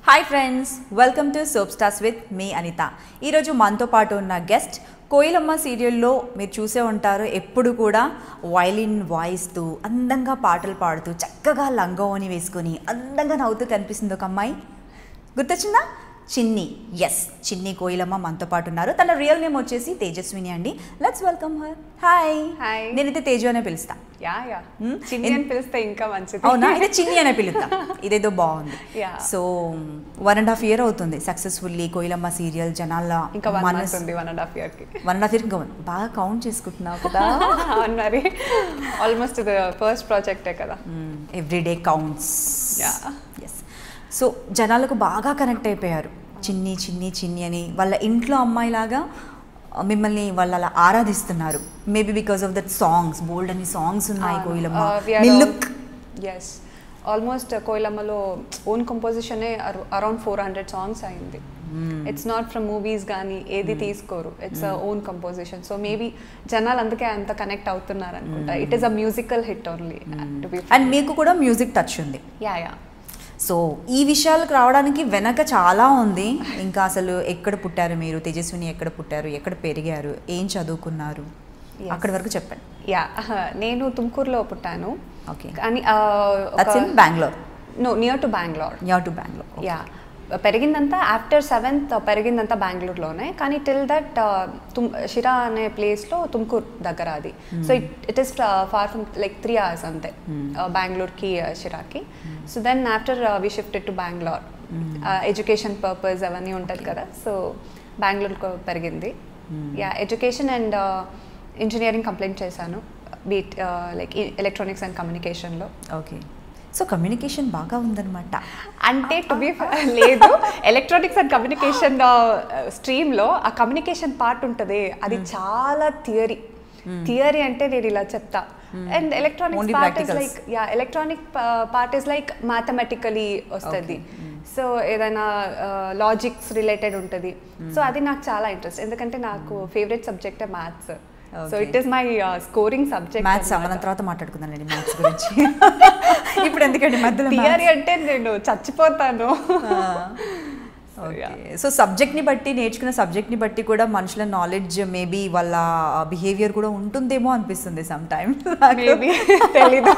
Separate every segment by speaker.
Speaker 1: Hi friends welcome to soap stars with me Anitha ఈరోజు మనతో పాటు ఉన్న గెస్ట్ కోయిలమ్మ సీరియల్లో మీరు చూసే ఉంటారు ఎప్పుడు కూడా వైలిన్ వాయిస్తూ అందంగా పాటలు పాడుతూ చక్కగా లంగోని వేసుకొని అందంగా నవ్వుతూ కనిపిస్తుంది ఒక అమ్మాయి గుర్తొచ్చిందా చిన్ని ఎస్ చిన్ని కోయిలమ్మ మనతో పాటు ఉన్నారు తన రియల్ నేమ్ వచ్చేసి తేజస్విని అండి let's welcome her hi
Speaker 2: Hi.
Speaker 1: నేనైతే తేజు అనే పిలుస్తా
Speaker 2: యా యా
Speaker 1: Hmm?
Speaker 2: చిన్ని
Speaker 1: ఎన్-
Speaker 2: అని పిలిస్తే ఇంకా మంచిది
Speaker 1: అవునా అయితే చిన్ని అనే పిలుద్దాం ఇదేదో బాగుంది
Speaker 2: Yeah.
Speaker 1: So one and half year అవుతుంది సక్సెస్ఫుల్లీ కోయిలమ్మ సీరియల్ జనాల
Speaker 2: ఇంకా వన్ మంత్
Speaker 1: మనస్
Speaker 2: ఉంది వన్ అండ్ హాఫ్ ఇయర్ కి
Speaker 1: వన్ అండ్ హాఫ్ ఇయర్ ఇంకా బాగా కౌంట్ చేసుకుంటున్నావు కదా
Speaker 2: అవును మరి ఆల్మోస్ట్ ఇది ఫస్ట్ ప్రాజెక్టే కదా
Speaker 1: every day counts
Speaker 2: Yeah.
Speaker 1: Yes so జనాలకు బాగా కనెక్ట్ అయిపోయారు చిన్ని చిన్ని చిన్ని అని వాళ్ళ ఇంట్లో అమ్మాయిలాగా ఆ, మిమ్మల్ని వాళ్ళు అలా ఆరాధిస్తున్నారు maybe because of that songs బోల్డ్ అని సాంగ్స్ ఉన్నాయి కోయిలమ్మ మీ లుక్
Speaker 2: ఎస్ ఆల్మోస్ట్ కోయిలమ్మలో ఓన్ కంపోజిషనే అరౌండ్ ఫోర్ హండ్రెడ్ సాంగ్స్ అయింది ఇట్స్ నాట్ ఫ్రమ్ మూవీస్ కానీ ఏది తీసుకోరు it's own composition so maybe జనాలు అందుకే అంత కనెక్ట్ అవుతున్నారు అనుకుంటా it is a musical hit only to be
Speaker 1: and మీకు కూడా మ్యూజిక్ టచ్ ఉంది
Speaker 2: యా యా
Speaker 1: సో ఈ విషయాలకు రావడానికి వెనక చాలా ఉంది ఇంకా అసలు ఎక్కడ పుట్టారు మీరు తేజస్విని ఎక్కడ పుట్టారు ఎక్కడ పెరిగారు ఏం చదువుకున్నారు
Speaker 2: Yes.
Speaker 1: అక్కడి వరకు చెప్పండి
Speaker 2: యా నేను తుమ్కూరులో పుట్టాను
Speaker 1: ఓకే
Speaker 2: కానీ
Speaker 1: that's in Bengaluru
Speaker 2: no near to Bengaluru
Speaker 1: near to Bengaluru
Speaker 2: yeah పెరిగిందంతా ఆఫ్టర్ సెవెంత్ పెరిగిందంతా బెంగళూరులోనే కానీ టిల్ దట్ తుమ్ షిరా అనే ప్లేస్లో తుమ్కూర్ దగ్గర అది so it it is far from like three hours అంతే బెంగళూరుకి షిరాకి so then after we shifted to Bangalore education purpose అవన్నీ ఉంటుంది కదా సో బెంగళూరుకు పెరిగింది yeah education and engineering complete చేశాను బీట్ లైక్ ఎలక్ట్రానిక్స్ అండ్ కమ్యూనికేషన్లో
Speaker 1: ఓకే సో కమ్యూనికేషన్ బాగా ఉందన్నమాట
Speaker 2: అంటే టు బి లేదు ఎలక్ట్రానిక్స్ అండ్ కమ్యూనికేషన్ స్ట్రీమ్లో ఆ కమ్యూనికేషన్ పార్ట్ ఉంటుంది అది చాలా థియరీ థియరీ అంటే నేను ఇలా చెప్తా and electronics
Speaker 1: Only
Speaker 2: part is
Speaker 1: practicals.
Speaker 2: Like yeah electronic part is like mathematically వస్తుంది సో ఏదైనా లాజిక్స్ రిలేటెడ్ ఉంటుంది సో అది నాకు చాలా ఇంట్రెస్ట్ ఎందుకంటే నాకు favourite subject maths so
Speaker 1: Okay.
Speaker 2: It is my scoring subject
Speaker 1: maths మన తర్వాత మాట్లాడుకుందాంలేండి మ్యాథ్స్ గురించి ఇప్పుడు ఎందుకండి మధ్యలో
Speaker 2: థియరీ అంటే నేను చచ్చిపోతాను
Speaker 1: ఓకే సో సబ్జెక్ట్ని బట్టి నేర్చుకున్న సబ్జెక్ట్ని బట్టి కూడా మనుషుల నాలెడ్జ్ మేబీ వాళ్ళ బిహేవియర్ కూడా ఉంటుందేమో అనిపిస్తుంది సమ్ టైమ్
Speaker 2: మేబీ తెలీదు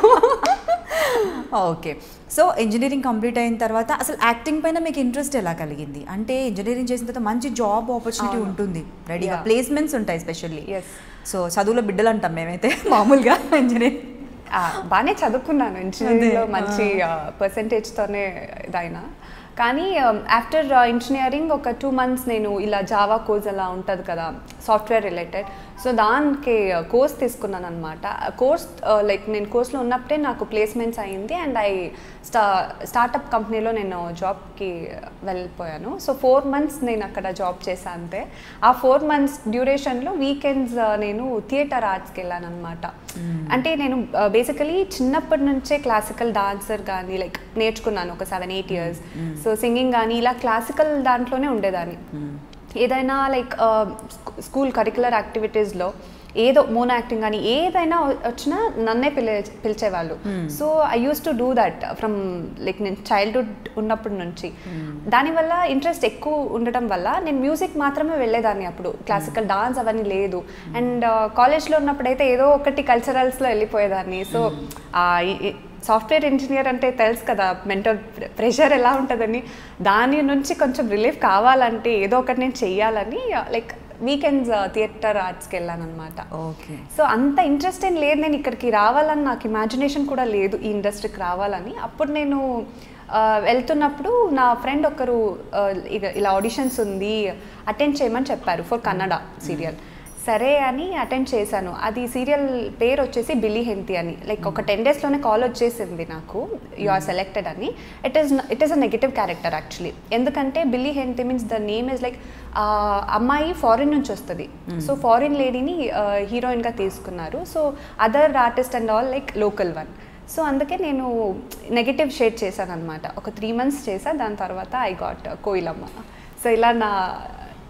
Speaker 1: ఓకే సో ఇంజనీరింగ్ కంప్లీట్ అయిన తర్వాత అసలు యాక్టింగ్ పైన మీకు ఇంట్రెస్ట్ ఎలా కలిగింది అంటే ఇంజనీరింగ్ చేసిన తర్వాత మంచి జాబ్ ఆపర్చునిటీ
Speaker 2: అవును.
Speaker 1: ఉంటుంది రెడీగా
Speaker 2: Yeah.
Speaker 1: ప్లేస్మెంట్స్ ఉంటాయి స్పెషల్లీ
Speaker 2: Yes.
Speaker 1: సో చదువులో బిడ్డలు అంటాం మేమైతే మామూలుగా ఇంజనీరింగ్
Speaker 2: ఆ, బాగానే చదువుకున్నాను ఇంజనీరింగ్లో
Speaker 1: అదే,
Speaker 2: మంచి పర్సంటేజ్తోనే ఇదైనా కానీ ఆఫ్టర్ ఇంజనీరింగ్ ఒక టూ మంత్స్ నేను ఇలా జావా కోర్స్ అలా ఉంటుంది కదా సాఫ్ట్వేర్ రిలేటెడ్ సో దానికి కోర్స్ తీసుకున్నాను అనమాట కోర్స్ లైక్ నేను కోర్స్లో ఉన్నప్పుడే నాకు ప్లేస్మెంట్స్ అయ్యింది అండ్ ఐ స్టా స్టార్టప్ కంపెనీలో నేను జాబ్కి వెళ్ళిపోయాను సో ఫోర్ మంత్స్ నేను అక్కడ జాబ్ చేశాను అంతే ఆ ఫోర్ మంత్స్ డ్యూరేషన్లో వీకెండ్స్ నేను థియేటర్ ఆర్ట్స్కి వెళ్ళాను అనమాట అంటే నేను బేసికలీ చిన్నప్పటి నుంచే క్లాసికల్ డాన్సర్ కానీ లైక్ నేర్చుకున్నాను ఒక seven eight years so singing కానీ ఇలా క్లాసికల్ దాంట్లోనే ఉండేదాన్ని ఏదైనా లైక్ స్కూల్ కరికులర్ యాక్టివిటీస్లో ఏదో మోనో యాక్టింగ్ కానీ ఏదైనా వచ్చినా నన్నే పిలి పిలిచేవాళ్ళు so I used to do that from like నేను చైల్డ్హుడ్ ఉన్నప్పటి నుంచి దానివల్ల ఇంట్రెస్ట్ ఎక్కువ ఉండటం వల్ల నేను మ్యూజిక్ మాత్రమే వెళ్ళేదాన్ని అప్పుడు క్లాసికల్ డాన్స్ అవన్నీ లేదు అండ్ కాలేజ్లో ఉన్నప్పుడైతే ఏదో ఒకటి కల్చరల్స్లో వెళ్ళిపోయేదాన్ని సో సాఫ్ట్వేర్ ఇంజనీర్ అంటే తెలుసు కదా మెంటల్ ప్రెషర్ ఎలా ఉంటుందని దాని నుంచి కొంచెం రిలీఫ్ కావాలంటే ఏదో ఒకటి నేను చెయ్యాలని లైక్ వీకెండ్స్ థియేటర్ ఆర్ట్స్కి వెళ్ళాను అనమాట
Speaker 1: ఓకే
Speaker 2: సో అంత ఇంట్రెస్ట్ ఏం లేదు నేను ఇక్కడికి రావాలని నాకు ఇమాజినేషన్ కూడా లేదు ఈ ఇండస్ట్రీకి రావాలని అప్పుడు నేను ఆ, వెళ్తున్నప్పుడు నా ఫ్రెండ్ ఒకరు ఆ, ఇక ఇలా ఆడిషన్స్ ఉంది అటెండ్ చేయమని చెప్పారు ఫర్ కన్నడ సీరియల్ సరే అని అటెండ్ చేశాను అది సీరియల్ పేరు వచ్చేసి బిల్లీ హెంతి అని లైక్ ఒక టెన్ డేస్లోనే కాల్ వచ్చేసింది నాకు యు ఆర్ సెలెక్టెడ్ అని it is it is a negative character actually ఎందుకంటే Bili Hendthi means the name is like అమ్మాయి ఫారిన్ నుంచి వస్తుంది సో ఫారిన్ లేడీని హీరోయిన్గా తీసుకున్నారు so other artist and all like local one so అందుకే నేను నెగిటివ్ షేడ్ చేశాను అనమాట ఒక త్రీ మంత్స్ చేసా దాని తర్వాత ఐ గాట్ కోయిలమ్మ సో ఇలా నా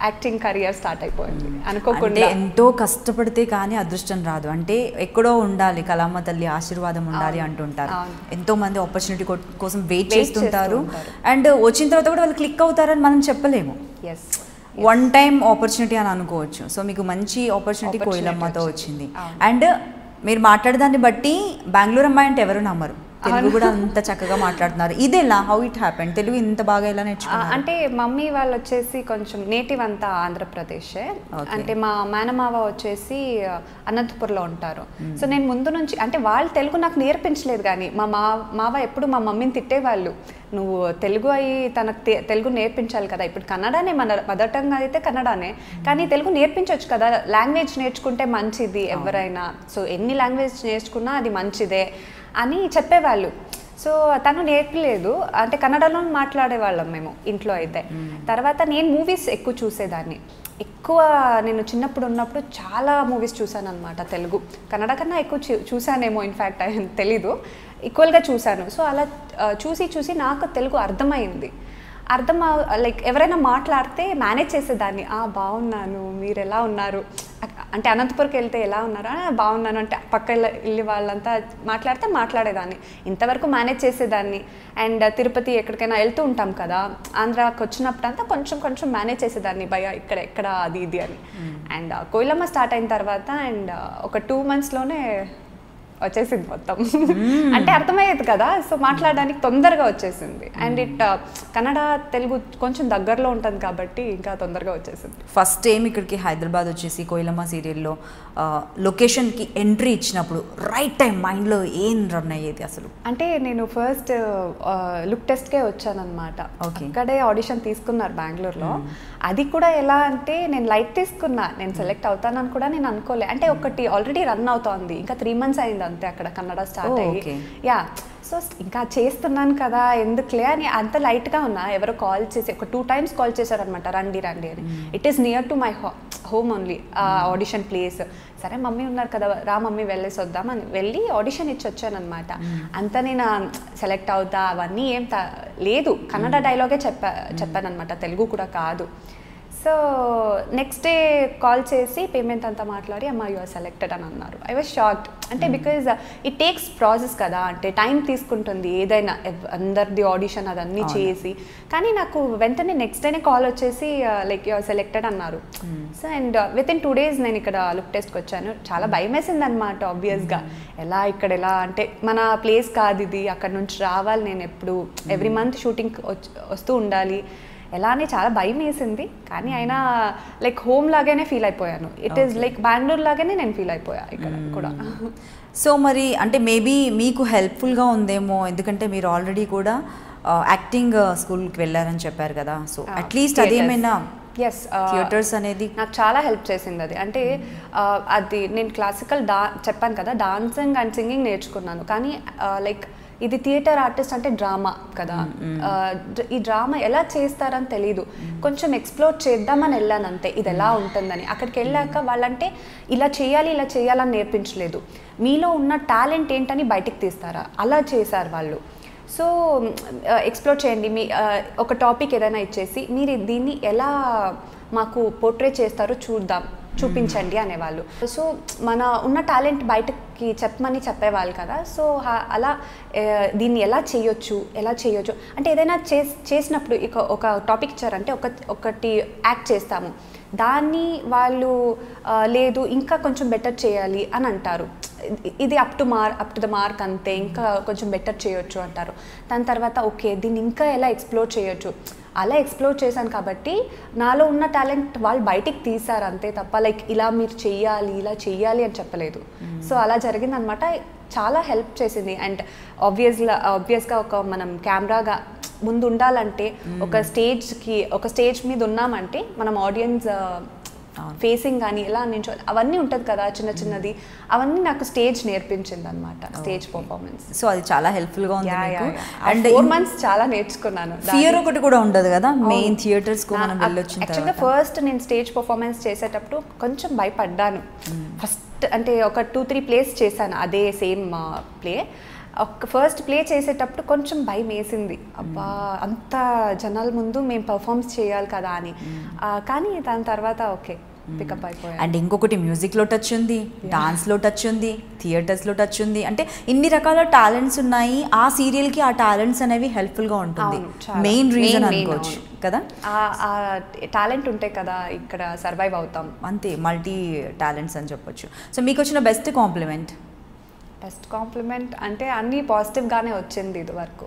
Speaker 2: యాక్టింగ్ కెరియర్ స్టార్ట్ అయిపోయింది
Speaker 1: అంటే
Speaker 2: అనుకోకుండా
Speaker 1: ఎంతో కష్టపడితే కానీ అదృష్టం రాదు అంటే ఎక్కడో ఉండాలి కళామ తల్లి ఆశీర్వాదం ఉండాలి
Speaker 2: అవును.
Speaker 1: అంటుంటారు
Speaker 2: అవును.
Speaker 1: ఎంతో మంది ఆపర్చునిటీ కోసం వెయిట్
Speaker 2: Wait
Speaker 1: చేస్తుంటారు
Speaker 2: చేస్తూ ఉంటారు.
Speaker 1: అండ్ వచ్చిన తర్వాత కూడా వాళ్ళు క్లిక్ అవుతారని మనం చెప్పలేము
Speaker 2: ఎస్
Speaker 1: వన్ టైం ఆపర్చునిటీ అని అనుకోవచ్చు సో మీకు మంచి ఆపర్చునిటీ
Speaker 2: Opportunity
Speaker 1: కోయిలమ్మతో
Speaker 2: వచ్చింది.
Speaker 1: వచ్చింది
Speaker 2: అవును.
Speaker 1: అండ్ మీరు మాట్లాడేదాన్ని బట్టి బెంగళూరు అమ్మాయి అంటే ఎవరు నమ్మరు తెలుగు
Speaker 2: అవును.
Speaker 1: కూడా అంత చక్కగా మాట్లాడుతున్నారు ఇదేలా హౌ ఇట్ హ్యాపెన్ తెలుగు ఇంత బాగా ఎలా
Speaker 2: ఆ,
Speaker 1: నేర్చుకున్నారు
Speaker 2: అంటే మమ్మీ వాళ్ళు వచ్చేసి కొంచెం నేటివ్ అంతా ఆంధ్రప్రదేశే
Speaker 1: Okay.
Speaker 2: అంటే మా మేనమావ వచ్చేసి ఆ, అనంతపురంలో ఉంటారు సో నేను ముందు నుంచి అంటే వాళ్ళు తెలుగు నాకు నేర్పించలేదు కానీ మా మా మావ ఎప్పుడు మా మమ్మీని తిట్టేవాళ్ళు నువ్వు తెలుగు అయి తనకు తె- తెలుగు నేర్పించాలి కదా ఇప్పుడు కన్నడనే మన మదర్ టంగ్ అయితే కన్నడనే కానీ తెలుగు నేర్పించవచ్చు కదా లాంగ్వేజ్ నేర్చుకుంటే మంచిది ఎవరైనా సో ఎన్ని లాంగ్వేజ్ నేర్చుకున్నా అది మంచిదే అని చెప్పేవాళ్ళు సో తను నేర్పలేదు అంటే కన్నడలో మాట్లాడేవాళ్ళం మేము ఇంట్లో అయితే తర్వాత నేను మూవీస్ ఎక్కువ చూసేదాన్ని ఎక్కువ నేను చిన్నప్పుడు ఉన్నప్పుడు చాలా మూవీస్ చూశాను అనమాట తెలుగు కన్నడ కన్నా ఎక్కువ చూ- చూశానేమో ఇన్ఫ్యాక్ట్ తెలీదు ఈక్వల్గా చూశాను సో అలా ఆ, చూసి చూసి నాకు తెలుగు అర్థమైంది అర్థం లైక్ ఎవరైనా మాట్లాడితే మేనేజ్ చేసేదాన్ని ఆ బాగున్నాను మీరు ఎలా ఉన్నారు అక్- అంటే అనంతపురంకి వెళ్తే ఎలా ఉన్నారు "ఆ, బాగున్నాను అంటే పక్క ఇళ్ళ- ఇల్లు వాళ్ళంతా మాట్లాడితే మాట్లాడేదాన్ని ఇంతవరకు మేనేజ్ చేసేదాన్ని అండ్ తిరుపతి ఎక్కడికైనా వెళ్తూ ఉంటాం కదా ఆంధ్రాకి వచ్చినప్పుడు అంతా కొంచెం కొంచెం మేనేజ్ చేసేదాన్ని భయ ఇక్కడ ఎక్కడ అది ఇది అని అండ్ కోయిలమ్మ స్టార్ట్ అయిన తర్వాత అండ్ ఒక టూ మంత్స్లోనే వచ్చేసింది మొత్తం అంటే అర్థమయ్యేది కదా సో మాట్లాడడానికి తొందరగా వచ్చేసింది అండ్ ఇట్ కన్నడ తెలుగు కొంచెం దగ్గరలో ఉంటుంది కాబట్టి ఇంకా తొందరగా వచ్చేసింది
Speaker 1: ఫస్ట్ టైం ఇక్కడికి హైదరాబాద్ వచ్చేసి కోయిలమ్మ సీరియల్లో లొకేషన్కి ఎంట్రీ ఇచ్చినప్పుడు రైట్ టైం మైండ్లో ఏం రన్ అయ్యేది అసలు
Speaker 2: అంటే నేను ఫస్ట్ లుక్ టెస్ట్కే వచ్చానన్నమాట
Speaker 1: Okay.
Speaker 2: అక్కడే ఆడిషన్ తీసుకున్నారు బెంగళూరులో అది కూడా ఎలా అంటే నేను లైట్ తీసుకున్నా నేను సెలెక్ట్ అవుతానని కూడా నేను అనుకోలే అంటే ఒకటి ఆల్రెడీ రన్ అవుతోంది ఇంకా త్రీ మంత్స్ అయింది అంతే అక్కడ కన్నడ స్టార్ట్
Speaker 1: Oh,
Speaker 2: అయ్యి
Speaker 1: okay.
Speaker 2: యా సో ఇంకా చేస్తున్నాను కదా ఎందుకులే అని అంత లైట్గా ఉన్నా ఎవరో కాల్ చేసి ఒక టూ టైమ్స్ కాల్ చేశారనమాట రండి రండి అని it is near to my home only audition place సరే మమ్మీ ఉన్నారు కదా రా మమ్మీ వెళ్ళేసి వద్దాం అని వెళ్ళి ఆడిషన్ ఇచ్చి వచ్చానమాట అంతా నేను సెలెక్ట్ అవుతా అవన్నీ ఏం త- లేదు కన్నడ డైలాగే చెప్పా చెప్పానమాట తెలుగు కూడా కాదు సో నెక్స్ట్ డే కాల్ చేసి పేమెంట్ అంతా మాట్లాడి అమ్మ యు ఆర్ సెలెక్టెడ్ అని అన్నారు ఐ వాజ్ షాక్డ్ అంటే బికాజ్ ఇట్ టేక్స్ ప్రాసెస్ కదా అంటే టైం తీసుకుంటుంది ఏదైనా ఎవ్- అందరిది ఆడిషన్ అదన్నీ
Speaker 1: అవును.
Speaker 2: చేసి కానీ నాకు వెంటనే నెక్స్ట్ డేనే కాల్ వచ్చేసి లైక్ యు ఆర్ సెలెక్టెడ్ అన్నారు so and within two days నేను ఇక్కడ లుక్ టెస్ట్కి వచ్చాను చాలా భయం వేసింది అనమాట ఆబ్వియస్గా ఎలా ఇక్కడ ఎలా అంటే మన ప్లేస్ కాదు ఇది అక్కడ నుంచి రావాలి నేను ఎప్పుడు ఎవ్రీ మంత్ షూటింగ్ వస్తూ ఉండాలి ఎలా అని చాలా భయం వేసింది కానీ అయినా లైక్ హోమ్ లాగానే ఫీల్ అయిపోయాను ఇట్ ఈస్ లైక్ బెంగళూరు లాగానే నేను ఫీల్ అయిపోయా ఇక్కడ కూడా
Speaker 1: సో మరి అంటే మేబీ మీకు హెల్ప్ఫుల్గా ఉందేమో ఎందుకంటే మీరు ఆల్రెడీ కూడా యాక్టింగ్ స్కూల్కి వెళ్ళారని చెప్పారు కదా సో
Speaker 2: Ah,
Speaker 1: అట్లీస్ట్
Speaker 2: theatres.
Speaker 1: అదేమైనా
Speaker 2: ఎస్
Speaker 1: థియేటర్స్ అనేది
Speaker 2: నాకు చాలా హెల్ప్ చేసింది అది అంటే ఆ, అది నేను క్లాసికల్ డా చెప్పాను కదా డాన్సింగ్ అండ్ సింగింగ్ నేర్చుకున్నాను కానీ లైక్ ఇది థియేటర్ ఆర్టిస్ట్ అంటే డ్రామా కదా ఆ, డ్ర- ఈ డ్రామా ఎలా చేస్తారని తెలీదు కొంచెం ఎక్స్ప్లోర్ చేద్దామని వెళ్ళాను అంతే ఇది ఎలా ఉంటుందని అక్కడికి వెళ్ళాక వాళ్ళంటే ఇలా చేయాలి ఇలా చేయాలని నేర్పించలేదు మీలో ఉన్న టాలెంట్ ఏంటని బయటికి తీస్తారా అలా చేశారు వాళ్ళు సో ఎక్స్ప్లోర్ చేయండి మీ ఆ, ఒక టాపిక్ ఏదైనా ఇచ్చేసి మీరు దీన్ని ఎలా మాకు పోర్ట్రే చేస్తారో చూద్దాం చూపించండి అనేవాళ్ళు సో మన ఉన్న టాలెంట్ బయటకి చెప్పమని చెప్పేవాళ్ళు కదా సో హా- అలా ఆ, దీన్ని ఎలా చేయొచ్చు ఎలా చేయొచ్చు అంటే ఏదైనా చేస్ చేసినప్పుడు ఇక ఒక టాపిక్ ఇచ్చారంటే ఒక ఒకటి యాక్ట్ చేస్తాము దాన్ని వాళ్ళు ఆ, లేదు ఇంకా కొంచెం బెటర్ చేయాలి అని అంటారు ఇ- ఇది అప్ టు మార్ అప్ టు ద మార్క్ అంతే ఇంకా కొంచెం బెటర్ చేయొచ్చు అంటారు దాని తర్వాత ఓకే దీన్ని ఇంకా ఎలా ఎక్స్ప్లోర్ చేయొచ్చు అలా ఎక్స్ప్లోర్ చేశాను కాబట్టి నాలో ఉన్న టాలెంట్ వాళ్ళు బయటికి తీశారు అంతే తప్ప లైక్ ఇలా మీరు చెయ్యాలి ఇలా చెయ్యాలి అని చెప్పలేదు సో అలా జరిగిందనమాట చాలా హెల్ప్ చేసింది అండ్ ఆబ్వియస్గా ఆబ్వియస్గా ఒక మనం కెమెరాగా ముందు ఉండాలంటే ఒక స్టేజ్కి ఒక స్టేజ్ మీద ఉన్నామంటే మనం ఆడియన్స్
Speaker 1: అవును.
Speaker 2: ఫేసింగ్ కానీ ఎలా నించో అవన్నీ ఉంటుంది కదా చిన్న చిన్నది అవన్నీ నాకు స్టేజ్ నేర్పించింది అనమాట స్టేజ్ పర్ఫార్మెన్స్
Speaker 1: సో అది చాలా హెల్ప్ఫుల్గా ఉంది మీకు
Speaker 2: అండ్
Speaker 1: అండ్
Speaker 2: ఫోర్ మంత్స్ చాలా నేర్చుకున్నాను
Speaker 1: ఫియర్ ఒకటి కూడా ఉండదు కదా మెయిన్ థియేటర్స్కు మనం వెళ్ళొచ్చిన
Speaker 2: యాక్చువల్గా
Speaker 1: తర్వాత
Speaker 2: ఫస్ట్ నేను స్టేజ్ పర్ఫార్మెన్స్ చేసేటప్పుడు కొంచెం భయపడ్డాను ఫస్ట్ అంటే ఒక టూ త్రీ ప్లేస్ చేశాను అదే సేమ్ ప్లే ఒక ఫస్ట్ ప్లే చేసేటప్పుడు కొంచెం భయం వేసింది అబ్బా అంత జనాల ముందు మేము పర్ఫార్మ్స్ చేయాలి కదా అని ఆ, కానీ దాని తర్వాత ఓకే పికప్ అయిపోయాను
Speaker 1: అండ్ ఇంకొకటి మ్యూజిక్లో టచ్ ఉంది డాన్స్లో టచ్ ఉంది థియేటర్స్లో టచ్ ఉంది అంటే ఇన్ని రకాల టాలెంట్స్ ఉన్నాయి ఆ సీరియల్కి ఆ టాలెంట్స్ అనేవి హెల్ప్ఫుల్గా ఉంటుంది
Speaker 2: అవును, చాలా.
Speaker 1: మెయిన్ రీజన్
Speaker 2: Main, main,
Speaker 1: అనుకోవచ్చు
Speaker 2: అవును.
Speaker 1: కదా
Speaker 2: ఆ టాలెంట్ ఉంటే కదా ఇక్కడ సర్వైవ్ అవుతాం
Speaker 1: అంతే మల్టీ టాలెంట్స్ అని చెప్పొచ్చు సో మీకు వచ్చిన బెస్ట్ కాంప్లిమెంట్
Speaker 2: బెస్ట్ కాంప్లిమెంట్ అంటే అన్నీ పాజిటివ్గానే వచ్చింది ఇది వరకు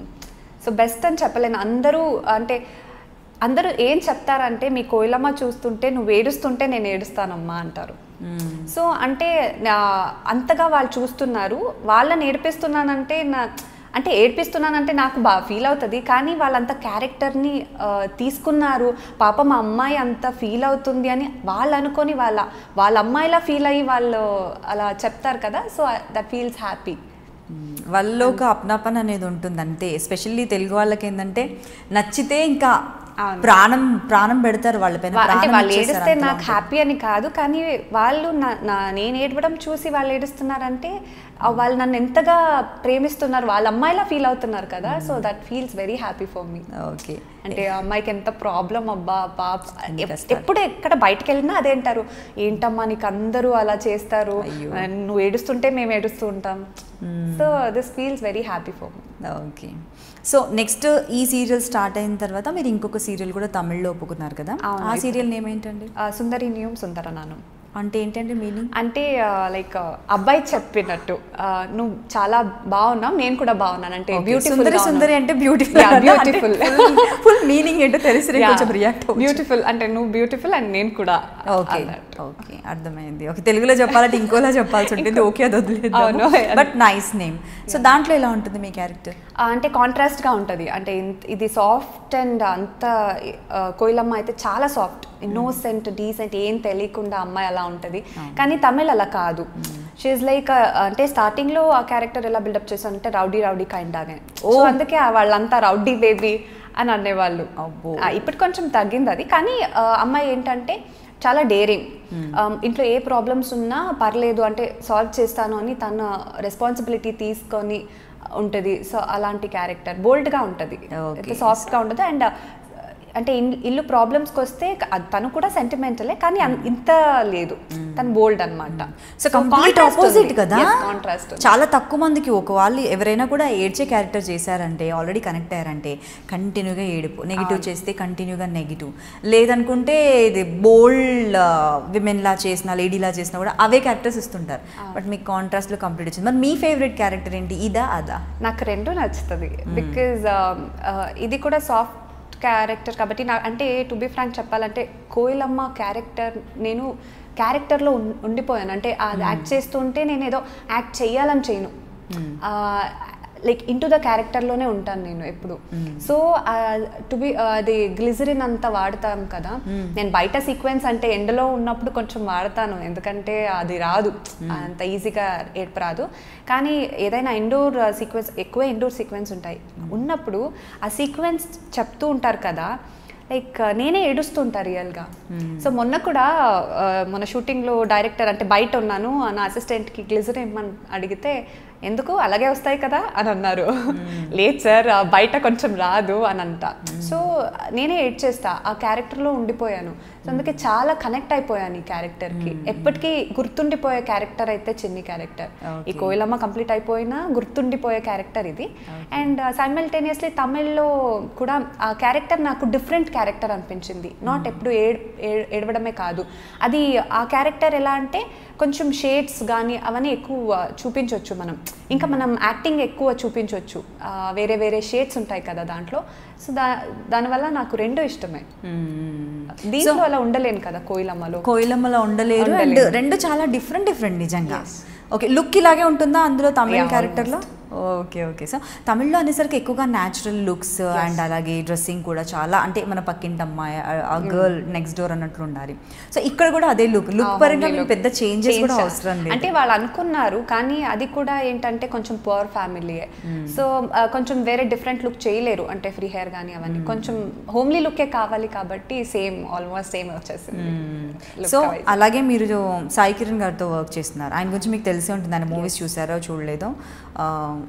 Speaker 2: సో బెస్ట్ అని చెప్పలేను అందరూ అంటే అందరూ ఏం చెప్తారంటే మీ కోయిలమ్మ చూస్తుంటే నువ్వు ఏడుస్తుంటే నేను ఏడుస్తానమ్మా అంటారు సో అంటే నా- అంతగా వాళ్ళు చూస్తున్నారు వాళ్ళని ఏడిపిస్తున్నానంటే నా అంటే ఏడిపిస్తున్నానంటే నాకు బాగా ఫీల్ అవుతుంది కానీ వాళ్ళంత క్యారెక్టర్ని తీసుకున్నారు పాప మా అమ్మాయి అంత ఫీల్ అవుతుంది అని వాళ్ళు అనుకొని వాళ్ళ వాళ్ళ అమ్మాయిలా ఫీల్ అయ్యి వాళ్ళు అలా చెప్తారు కదా సో దట్ ఫీల్స్ హ్యాపీ
Speaker 1: వాళ్ళలో ఒక అప్నాపన్ అనేది ఉంటుంది అంతే ఎస్పెషల్లీ తెలుగు వాళ్ళకి ఏంటంటే నచ్చితే ఇంకా
Speaker 2: అవును.
Speaker 1: ప్రాణం ప్రాణం పెడతారు వాళ్ళపైన
Speaker 2: అంటే
Speaker 1: ప్రాణం
Speaker 2: వాళ్ళు
Speaker 1: ఇచ్చేస్తారు
Speaker 2: ఏడిస్తే
Speaker 1: అంతలా
Speaker 2: నాకు
Speaker 1: ఉంటుంది.
Speaker 2: హ్యాపీ అని కాదు కానీ వాళ్ళు నా- నా నేను ఏడవడం చూసి వాళ్ళు ఏడుస్తున్నారంటే ఆ వాళ్ళు నన్ను ఎంతగా ప్రేమిస్తున్నారు వాళ్ళ అమ్మాయిలా ఫీల్ అవుతున్నారు కదా so that feels very happy for me
Speaker 1: okay
Speaker 2: అంటే ఆ అమ్మాయికి ఎంత ప్రాబ్లం అబ్బా పాప
Speaker 1: ఎన్ని
Speaker 2: ఎప్-
Speaker 1: కష్టాలు.
Speaker 2: ఎప్పుడు ఎక్కడ బయటకు వెళ్ళినా అదే అంటారు ఏంటమ్మా నీకు అందరూ అలా చేస్తారు
Speaker 1: అయ్యో.
Speaker 2: నువ్వు ఏడుస్తుంటే మేము ఏడుస్తూ ఉంటాం so this feels very happy for me
Speaker 1: okay so next ఈ సీరియల్ స్టార్ట్ అయిన తర్వాత మీరు ఇంకొక సీరియల్ కూడా తమిళ్లో ఒప్పుకున్నారు కదా
Speaker 2: అవును,
Speaker 1: ఆ
Speaker 2: ఇప్పుడు-
Speaker 1: సీరియల్ నేమ్ ఏంటండి
Speaker 2: సుందరి నియం సుందర నాను
Speaker 1: అంటే ఏంటండి మీనింగ్
Speaker 2: అంటే లైక్ అబ్బాయి చెప్పినట్టు ఆ, నువ్వు చాలా బాగున్నావు నేను కూడా బాగున్నాను అంటే బ్యూటిఫుల్
Speaker 1: సుందరి సుందరి అంటే బ్యూటిఫుల్
Speaker 2: బ్యూటిఫుల్
Speaker 1: ఫుల్ మీనింగ్ ఏంటో తెలిసి నేను కొంచెం రియాక్ట్
Speaker 2: బ్యూటిఫుల్ అంటే నువ్వు బ్యూటిఫుల్ అండ్ నేను కూడా
Speaker 1: ఓకే
Speaker 2: అన్నట్టు.
Speaker 1: ఓకే అర్థమైంది ఓకే తెలుగులో చెప్పాలంటే ఇంకోలా చెప్పాల్సి ఉంటుంది ఓకే అది
Speaker 2: అవును.
Speaker 1: వదిలేదు బట్ నైస్ నేమ్ సో దాంట్లో ఎలా ఉంటుంది మీ క్యారెక్టర్
Speaker 2: ఆ, అంటే కాంట్రాస్ట్ గా ఉంటది అంటే ఇంత- ఇది సాఫ్ట్ అండ్ అంత ఆ, కోయిలమ్మ అయితే చాలా సాఫ్ట్ ఇన్నోసెంట్ డీసెంట్ ఏం తెలియకుండా అమ్మాయి అలా ఉంటది కానీ తమిళ్ అలా కాదు షీఈ్ లైక్ అంటే స్టార్టింగ్ లో ఆ క్యారెక్టర్ ఎలా బిల్డప్ చేశానంటే రౌడీ రౌడీ కైండ్ ఆగే సో అందుకే ఆ వాళ్ళంతా రౌడీ బేబీ అని అనేవాళ్ళు
Speaker 1: అబ్బో.
Speaker 2: ఆ, ఇప్పుడు కొంచెం తగ్గింది అది కానీ ఆ, అమ్మాయి ఏంటంటే చాలా డేరింగ్ ఇంట్లో ఏ ప్రాబ్లమ్స్ ఉన్నా పర్లేదు అంటే సాల్వ్ చేస్తాను అని తన రెస్పాన్సిబిలిటీ తీసుకొని ఉంటుంది సో అలాంటి క్యారెక్టర్ బోల్డ్గా ఉంటుంది
Speaker 1: Okay.
Speaker 2: సాఫ్ట్గా ఉంటుంది అండ్ అంటే ఇన్- ఇల్లు ప్రాబ్లమ్స్కి వస్తే క- తను కూడా సెంటిమెంటలే కానీ అన్- ఇంత లేదు తను బోల్డ్ అనమాట
Speaker 1: సో కంప్లీట్ ఆపోజిట్ కదా
Speaker 2: కాంట్రాస్ట్
Speaker 1: చాలా తక్కువ మందికి ఒక వాళ్ళు ఎవరైనా కూడా ఏడ్చే క్యారెక్టర్ చేశారంటే ఆల్రెడీ కనెక్ట్ అయ్యారంటే కంటిన్యూగా ఏడుపు నెగిటివ్ చేస్తే కంటిన్యూగా నెగిటివ్ లేదనుకుంటే ఇది బోల్డ్ విమెన్ లా చేసిన లేడీలా చేసినా కూడా అవే క్యారెక్టర్స్ ఇస్తుంటారు బట్ మీకు కాంట్రాస్ట్ లో కంప్లీట్ వచ్చింది మరి మీ ఫేవరెట్ క్యారెక్టర్ ఏంటి ఇదా అదా
Speaker 2: నాకు రెండు నచ్చుతుంది బికాజ్ ఇది కూడా సాఫ్ట్ క్యారెక్టర్ కాబట్టి నా అంటే టు బి ఫ్రాంక్ చెప్పాలంటే కోయిలమ్మ క్యారెక్టర్ నేను క్యారెక్టర్లో ఉండిపోయాను అంటే అది యాక్ట్ చేస్తుంటే నేను ఏదో యాక్ట్ చేయాలని చేయను లైక్ ఇన్ టు ద క్యారెక్టర్లోనే ఉంటాను నేను ఎప్పుడు సో టు బి అది గ్లిజరిన్ అంతా వాడతాం కదా నేను బయట సీక్వెన్స్ అంటే ఎండలో ఉన్నప్పుడు కొంచెం వాడతాను ఎందుకంటే అది రాదు అంత ఈజీగా ఏర్పు రాదు కానీ ఏదైనా ఇండోర్ సీక్వెన్స్ ఎక్కువ ఇండోర్ సీక్వెన్స్ ఉంటాయి ఉన్నప్పుడు ఆ సీక్వెన్స్ చెప్తూ ఉంటారు కదా లైక్ నేనే ఏడుస్తుంటా రియల్గా సో మొన్న కూడా ఆ, మన షూటింగ్లో డైరెక్టర్ అంటే బయట ఉన్నాను నా అసిస్టెంట్కి గ్లిజర్ ఇమ్మని అడిగితే ఎందుకు అలాగే వస్తాయి కదా అని అన్నారు లేదు సార్ ఆ, బయట కొంచెం రాదు అని అంట సో నేనే ఏడ్ చేస్తా ఆ క్యారెక్టర్లో ఉండిపోయాను సో అందుకే చాలా కనెక్ట్ అయిపోయాను ఈ క్యారెక్టర్కి ఎప్పటికీ గుర్తుండిపోయే క్యారెక్టర్ అయితే చిన్ని క్యారెక్టర్ ఈ
Speaker 1: Okay.
Speaker 2: కోయిలమ్మ కంప్లీట్ అయిపోయినా గుర్తుండిపోయే క్యారెక్టర్ ఇది అండ్ సైమల్టేనియస్లీ తమిళ్లో కూడా ఆ క్యారెక్టర్ నాకు డిఫరెంట్ క్యారెక్టర్ అనిపించింది నాట్ ఎప్పుడు ఏడ్ ఏడ్- ఏడవడమే కాదు అది ఆ క్యారెక్టర్ ఎలా అంటే కొంచెం షేడ్స్ కానీ అవన్నీ ఎక్కువ చూపించవచ్చు మనం ఇంకా మనం యాక్టింగ్ ఎక్కువ చూపించవచ్చు ఆ, వేరే వేరే షేడ్స్ ఉంటాయి కదా దాంట్లో సో దా దానివల్ల నాకు రెండు ఇష్టమే దీంట్లో అలా ఉండలేను కదా కోయిలమ్మలో
Speaker 1: కోయిలమ్మలో ఉండలేరు అండ్
Speaker 2: ఉండలేరు.
Speaker 1: రెండు చాలా డిఫరెంట్ డిఫరెంట్ నిజంగా ఓకే లుక్ ఇలాగే ఉంటుందా అందులో తమిళ
Speaker 2: Yeah,
Speaker 1: క్యారెక్టర్లో ఓకే ఓకే సో తమిళ్లో అనేసరికి ఎక్కువగా న్యాచురల్ లుక్స్ అండ్ అలాగే డ్రెస్సింగ్ కూడా చాలా అంటే మన పక్కింటి అమ్మాయి ఆ- ఆ గర్ల్ నెక్స్ట్ డోర్ అన్నట్లు ఉండాలి సో ఇక్కడ కూడా అదే లుక్ లుక్
Speaker 2: ఆ,
Speaker 1: పరంగా
Speaker 2: homely
Speaker 1: మీకు
Speaker 2: look.
Speaker 1: పెద్ద చేంజెస్ కూడా
Speaker 2: Change.
Speaker 1: అవసరం లేదు
Speaker 2: అంటే వాళ్ళు అనుకున్నారు కానీ అది కూడా ఏంటంటే కొంచెం పువర్ ఫ్యామిలీ సో ఆ, కొంచెం వేరే డిఫరెంట్ లుక్ చేయలేరు అంటే ఫ్రీ హెయిర్ కానీ అవన్నీ కొంచెం హోమ్లీ లుకే కావాలి కాబట్టి సేమ్ ఆల్మోస్ట్ సేమ్ వచ్చేసింది Look
Speaker 1: సో
Speaker 2: wise.
Speaker 1: అలాగే మీరు సాయి కిరణ్ గారితో వర్క్ చేస్తున్నారు ఆయన గురించి మీకు తెలిసే ఉంటుంది ఆయన మూవీస్ చూసారో చూడలేదో ఆ,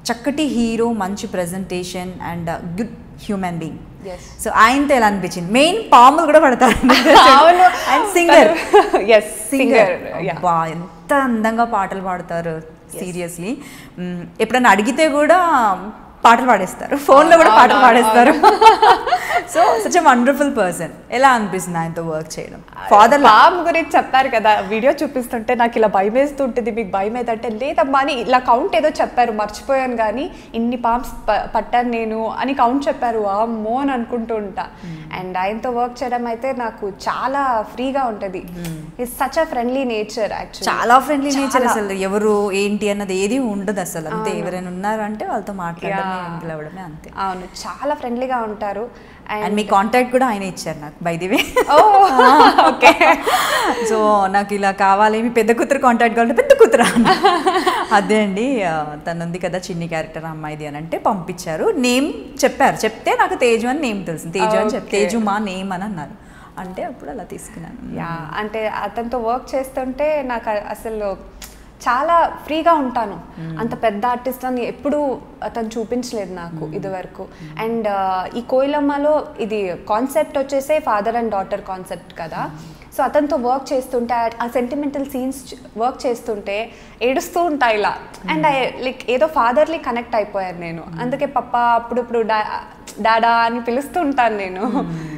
Speaker 1: చక్కటి హీరో మంచి presentation and good human being
Speaker 2: yes
Speaker 1: so ఆయనతో ఎలా అనిపించింది మెయిన్ పాములు కూడా పడతారు
Speaker 2: అవును
Speaker 1: అండ్ సింగర్
Speaker 2: ఎస్ సింగర్
Speaker 1: అబ్బా ఎంత అందంగా పాటలు పాడతారు సీరియస్లీ ఎప్పుడైనా అడిగితే కూడా పాటలు పాడేస్తారు ఫోన్లో కూడా
Speaker 2: అవును,
Speaker 1: పాటలు
Speaker 2: అవును,
Speaker 1: పాడేస్తారు సో సచ్ వండర్ఫుల్ పర్సన్ ఎలా అనిపిస్తుంది ఆయనతో వర్క్ చేయడం ఫాదర్
Speaker 2: పామ్ గురించి చెప్పారు కదా వీడియో చూపిస్తుంటే నాకు ఇలా భయం వేస్తుంటుంది మీకు భయం ఏదంటే లేదమ్మా అని ఇలా కౌంట్ ఏదో చెప్పారు మర్చిపోయాను కానీ ఇన్ని పామ్స్ పట్టాను నేను అని కౌంట్ చెప్పారు అమ్మో అని అనుకుంటూ ఉంటా అండ్ ఆయనతో వర్క్ చేయడం అయితే నాకు చాలా ఫ్రీగా ఉంటుంది is such a friendly nature actually
Speaker 1: చాలా ఫ్రెండ్లీ నేచర్ అసలు ఎవరు ఏంటి అన్నది ఏది ఉండదు అసలు అంతే ఎవరైనా ఉన్నారంటే వాళ్ళతో మాట్లాడడమే పిలవడమే అంతే
Speaker 2: అవును చాలా ఫ్రెండ్లీగా ఉంటారు
Speaker 1: అండ్ మీ కాంటాక్ట్ కూడా ఆయన ఇచ్చారు నాకు by the way
Speaker 2: okay
Speaker 1: so నాకు ఇలా కావాలి మీ పెద్ద కూతురు కాంటాక్ట్ కావాలంటే పెద్ద కూతురు అన్న. అదే అండి ఆ, తను ఉంది కదా చిన్ని క్యారెక్టర్ అమ్మాయిది అని అంటే పంపించారు నేమ్ చెప్పారు చెప్తే నాకు తేజు అని నేమ్ తెలిసింది తేజు అని చెప్
Speaker 2: Okay.
Speaker 1: తేజు మా నేమ్ అని అన్నారు అంటే అప్పుడు అలా తీసుకున్నాను
Speaker 2: యా అంటే అతనితో వర్క్ చేస్తుంటే నాకు అ- అసలు చాలా ఫ్రీగా ఉంటాను అంత పెద్ద ఆర్టిస్ట్ అని ఎప్పుడు అతను చూపించలేదు నాకు ఇదివరకు అండ్ ఈ కోయిలమ్మలో ఇది కాన్సెప్ట్ వచ్చేసే ఫాదర్ అండ్ డాటర్ కాన్సెప్ట్ కదా సో అతనితో వర్క్ చేస్తుంటే ఆ- ఆ సెంటిమెంటల్ సీన్స్ వర్క్ చేస్తుంటే ఏడుస్తూ ఉంటా ఇలా అండ్ ఐ లైక్ ఏదో ఫాదర్లీ కనెక్ట్ అయిపోయాను నేను అందుకే పప్ప అప్పుడప్పుడు డా డాడా అని పిలుస్తూ ఉంటాను నేను